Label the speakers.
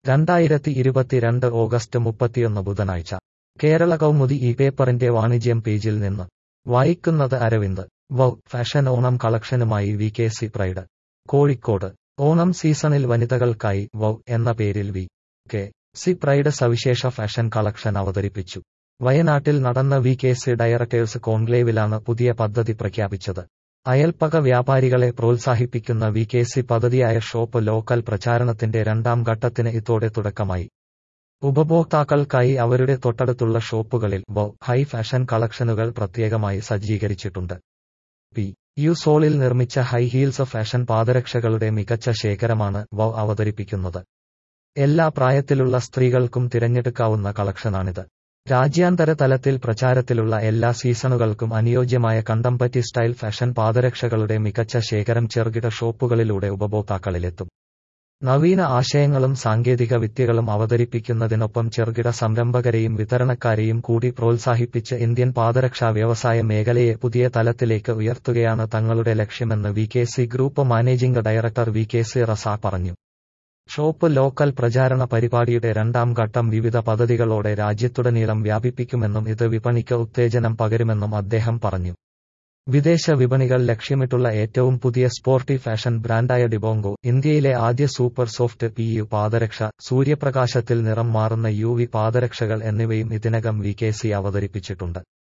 Speaker 1: രണ്ടായിരത്തി ഇരുപത്തിരണ്ട് ഓഗസ്റ്റ് മുപ്പത്തിയൊന്ന് ബുധനാഴ്ച കേരള കൗമുദി ഈ പേപ്പറിന്റെ വാണിജ്യം പേജിൽ നിന്ന് വായിക്കുന്നത് അരവിന്ദ് വൗ ഫാഷൻ ഓണം കളക്ഷനുമായി V K C pride Kozhikode Onam സീസണിൽ വനിതകൾക്കായി വൗ എന്ന പേരിൽ വി കെ സി പ്രൈഡ് സവിശേഷ ഫാഷൻ കളക്ഷൻ അവതരിപ്പിച്ചു വയനാട്ടിൽ നടന്ന വി കെ സി ഡയറക്ടേഴ്സ് കോൺക്ലേവിലാണ് പുതിയ പദ്ധതി പ്രഖ്യാപിച്ചത് അയൽപ്പക വ്യാപാരികളെ പ്രോത്സാഹിപ്പിക്കുന്ന വി കെ സി പദ്ധതിയായ ഷോപ്പ് ലോക്കൽ പ്രചാരണത്തിന്റെ രണ്ടാം ഘട്ടത്തിന് ഇതോടെ തുടക്കമായി ഉപഭോക്താക്കൾക്കായി അവരുടെ തൊട്ടടുത്തുള്ള ഷോപ്പുകളിൽ വൗ ഹൈ ഫാഷൻ കളക്ഷനുകൾ പ്രത്യേകമായി സജ്ജീകരിച്ചിട്ടുണ്ട് പി യു സോളിൽ നിർമ്മിച്ച ഹൈ ഹീൽസ് ഫാഷൻ പാദരക്ഷകളുടെ മികച്ച ശേഖരമാണ് വൗ അവതരിപ്പിക്കുന്നത് എല്ലാ പ്രായത്തിലുള്ള സ്ത്രീകൾക്കും തിരഞ്ഞെടുക്കാവുന്ന കളക്ഷനാണിത് രാജ്യാന്തര തലത്തിൽ പ്രചാരത്തിലുള്ള എല്ലാ സീസണുകൾക്കും അനുയോജ്യമായ കണ്ടംപറ്റി സ്റ്റൈൽ ഫാഷൻ പാദരക്ഷകളുടെ മികച്ച ശേഖരം ചെറുകിട ഷോപ്പുകളിലൂടെ ഉപഭോക്താക്കളിലെത്തും നവീന ആശയങ്ങളും സാങ്കേതിക വിദ്യകളും അവതരിപ്പിക്കുന്നതിനൊപ്പം ചെറുകിട സംരംഭകരെയും വിതരണക്കാരെയും കൂടി പ്രോത്സാഹിപ്പിച്ച് ഇന്ത്യൻ പാദരക്ഷാ വ്യവസായ മേഖലയെ പുതിയ തലത്തിലേക്ക് ഉയർത്തുകയാണ് തങ്ങളുടെ ലക്ഷ്യമെന്ന് V K C group managing director V K C Raza പറഞ്ഞു ഷോപ്പ് ലോക്കൽ പ്രചാരണ പരിപാടിയുടെ രണ്ടാം ഘട്ടം വിവിധ പദ്ധതികളോടെ രാജ്യത്തുടനീളം വ്യാപിപ്പിക്കുമെന്നും ഇത് വിപണിക്ക് ഉത്തേജനം പകരുമെന്നും അദ്ദേഹം പറഞ്ഞു വിദേശ വിപണികൾ ലക്ഷ്യമിട്ടുള്ള ഏറ്റവും പുതിയ സ്പോർട്ടി ഫാഷൻ ബ്രാൻഡായ ഡിബോങ്കോ ഇന്ത്യയിലെ ആദ്യ സൂപ്പർ സോഫ്റ്റ് പി യു പാദരക്ഷ സൂര്യപ്രകാശത്തിൽ നിറം മാറുന്ന യു വി പാദരക്ഷകൾ എന്നിവയും ഇതിനകം വി കെ സി അവതരിപ്പിച്ചിട്ടുണ്ട്